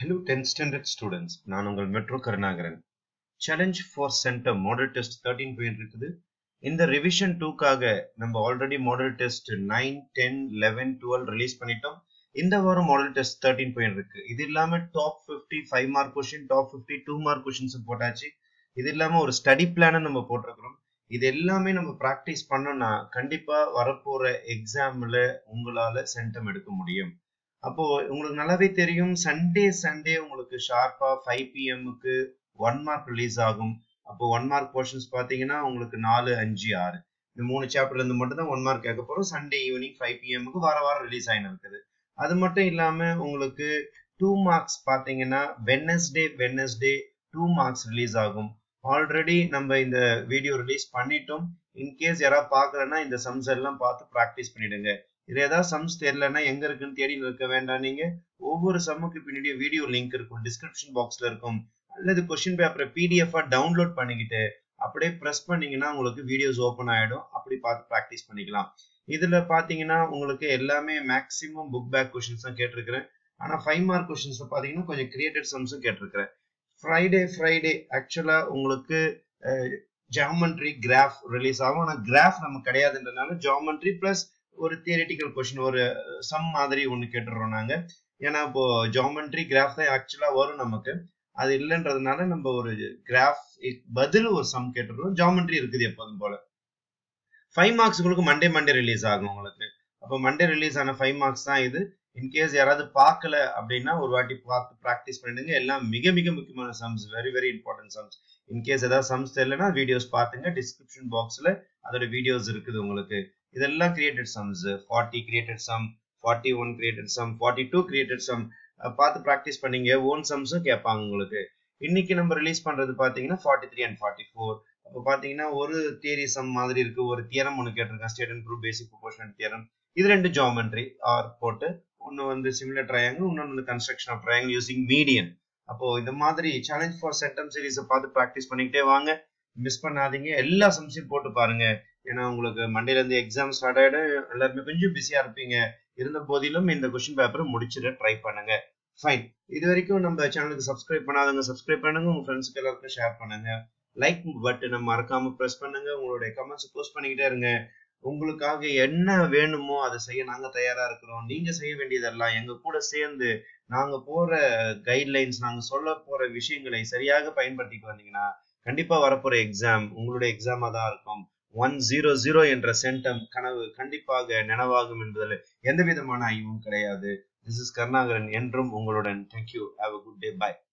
Hello 10th standard students நான் உங்கள் metro Karunakaran challenge for centum model test thirteen போயிட்டு இருக்குது இந்த ரிவிஷன் டூக்காக நம்ம already model test nine ten eleven twelve release பண்ணிட்டோம் இந்த வாரம் மாடல் டெஸ்ட் தேர்ட்டீன் போயிட்டு இருக்கு இது இல்லாம top fifty five mark question top fifty two mark questions போட்டாச்சு இது இல்லாம ஒரு ஸ்டடி பிளான நம்ம போட்டிருக்கிறோம் இது எல்லாமே நம்ம ப்ராக்டிஸ் பண்ணோம்னா கண்டிப்பா வரப்போற எக்ஸாம்ல உங்களால சென்டம் எடுக்க முடியும் அப்போ உங்களுக்கு நல்லாவே தெரியும் சண்டே சண்டே உங்களுக்கு ஷார்ப்பா ஃபைவ் பிஎம்க்கு ஒன் மார்க் ரிலீஸ் ஆகும் அப்போ ஒன் மார்க் போர்ஷன்ஸ் பாத்தீங்கன்னா உங்களுக்கு நாலு அஞ்சு ஆறு இந்த மூணு சாப்டர்ல இருந்து மட்டும் தான் ஒன் மார்க் கேட்க போறோம் சண்டே ஈவினிங் ஃபைவ் பிஎம்க்கு வார வாரம் ரிலீஸ் ஆகின்னு இருக்குது அது மட்டும் இல்லாம உங்களுக்கு டூ மார்க்ஸ் பாத்தீங்கன்னா Wednesday Wednesday two marks release ஆகும் ஆல்ரெடி நம்ம இந்த வீடியோ ரிலீஸ் பண்ணிட்டோம் இன்கேஸ் யாராவது பாக்குறேன்னா இந்த சம்ஸ் எல்லாம் பார்த்து ப்ராக்டிஸ் பண்ணிடுங்க இது ஏதாவது சம்ஸ் தெரியலன்னா எங்க இருக்குன்னு தேடி இருக்க வேண்டாம் நீங்க ஒவ்வொரு சம்முக்கு பின்னாடி வீடியோ லிங்க் இருக்கும் டிஸ்கிரிப்ஷன் பாக்ஸ்ல இருக்கும் அல்லது கொஸ்டின் பேப்பரை பிடிஎஃபா டவுன்லோட் பண்ணிக்கிட்டு அப்படியே ப்ரெஸ் பண்ணீங்கன்னா உங்களுக்கு வீடியோஸ் ஓப்பன் ஆயிடும் அப்படி பார்த்து ப்ராக்டிஸ் பண்ணிக்கலாம் இதுல பாத்தீங்கன்னா உங்களுக்கு எல்லாமே மேக்சிமம் புக் பேக் கொஸ்டின்ஸ் தான் கேட்டிருக்கிறேன் ஆனா ஃபைவ் மார்க் கொஸ்டின்ஸ் பாத்தீங்கன்னா கொஞ்சம் கிரியேட்டட் சம்ஸும் கேட்டிருக்கிறேன் ஃப்ரைடே ஃப்ரைடே ஆக்சுவலா உங்களுக்கு ஜாமெண்ட்ரி கிராஃப் ரிலீஸ் ஆகும் ஆனா கிராஃப் நம்ம கிடையாதுன்றதுனால ஜாமெண்ட்ரி பிளஸ் ஒரு தியரிட்டிக்கல் கொஸ்டின் ஒரு சம் மாதிரி ஒன்று கேட்டுடுறோம் நாங்க ஏன்னா இப்போ ஜாமெண்ட்ரி கிராஃப் தான் ஆக்சுவலா வரும் நமக்கு அது இல்லைன்றதுனால நம்ம ஒரு கிராஃப் பதில் ஒரு சம் கேட்டுடுறோம் ஜாமெண்ட்ரி இருக்குது எப்போதும் போல ஃபைவ் மார்க்ஸ் உங்களுக்கு மண்டே மண்டே ரிலீஸ் ஆகும் உங்களுக்கு அப்போ மண்டே ரிலீஸ் ஆன ஃபைவ் மார்க்ஸ் தான் இது இன்கேஸ் யாராவது பார்க்கல அப்படின்னா ஒரு வாட்டி பார்த்து ப்ராக்டிஸ் பண்ணிடுங்க எல்லாம் மிக மிக முக்கியமான sums very very important sums in case ஏதாவது சம்ஸ் தெரியலனா வீடியோஸ் பார்த்துங்க டிஸ்கிரிப்ஷன் பாக்ஸ்ல அதோட வீடியோஸ் இருக்குது உங்களுக்கு இதெல்லாம் created sums forty created sum forty one created sum forty two created sum பார்த்து ப்ராக்டிஸ் பண்ணீங்க ஓன் சம்ஸும் கேட்பாங்க உங்களுக்கு இன்னைக்கு நம்ம ரிலீஸ் பண்றது பாத்தீங்கன்னா forty three and forty four அப்போ பாத்தீங்கன்னா ஒரு தியரி சம் மாதிரி இருக்கு ஒரு தியரம் ஒன்று கேட்டிருக்கேன் state and prove basic proportional theorem இது ரெண்டு ஜாமெண்ட்ரி ஆர் போட்டு ஒன்று வந்து சிமிலர் ட்ரையாங்கிள் இன்னொன்று வந்து construction of triangle using median அப்போ இந்த மாதிரி சேலஞ்ச் ஃபார் செட்டம் சீரீஸை பார்த்து ப்ராக்டிஸ் பண்ணிக்கிட்டே வாங்க மிஸ் பண்ணாதீங்க எல்லா சம்ஸையும் போட்டு பாருங்க ஏன்னா உங்களுக்கு மண்டேல இருந்து எக்ஸாம் ஸ்டார்ட் ஆயிடும் எல்லாருமே கொஞ்சம் பிஸியா இருப்பீங்க இருந்த போதிலும் இந்த கொஸ்டின் பேப்பரை முடிச்சிட ட்ரை பண்ணுங்க ஃபைன் இது வரைக்கும் நம்ம சேனலுக்கு சப்ஸ்கிரைப் பண்ணாதவங்க சப்ஸ்கிரைப் பண்ணுங்க உங்க ஃப்ரெண்ட்ஸ்க்கு எல்லாருக்கும் ஷேர் பண்ணுங்க லைக் பட்டனை மறக்காம ப்ரெஸ் பண்ணுங்க உங்களுடைய கமெண்ட்ஸ் போஸ்ட் பண்ணிக்கிட்டே இருங்க உங்களுக்காக என்ன வேணுமோ அதை செய்ய நாங்க தயாரா இருக்கிறோம் நீங்க செய்ய வேண்டியதெல்லாம் எங்க கூட சேர்ந்து நாங்க போற கைட்லைன்ஸ் நாங்க சொல்ல போற விஷயங்களை சரியாக பயன்படுத்திட்டு வந்தீங்கன்னா கண்டிப்பா வரப்போற எக்ஸாம் உங்களுடைய எக்ஸாமா தான் இருக்கும் ஒன் ஜீரோ ஜீரோ என்ற சென்டம் கனவு கண்டிப்பாக நினைவாகும் என்பதில் எந்த விதமான ஐயமும் கிடையாது திஸ் இஸ் கருணாகரன் என்றும் உங்களுடன் thank you have a good day bye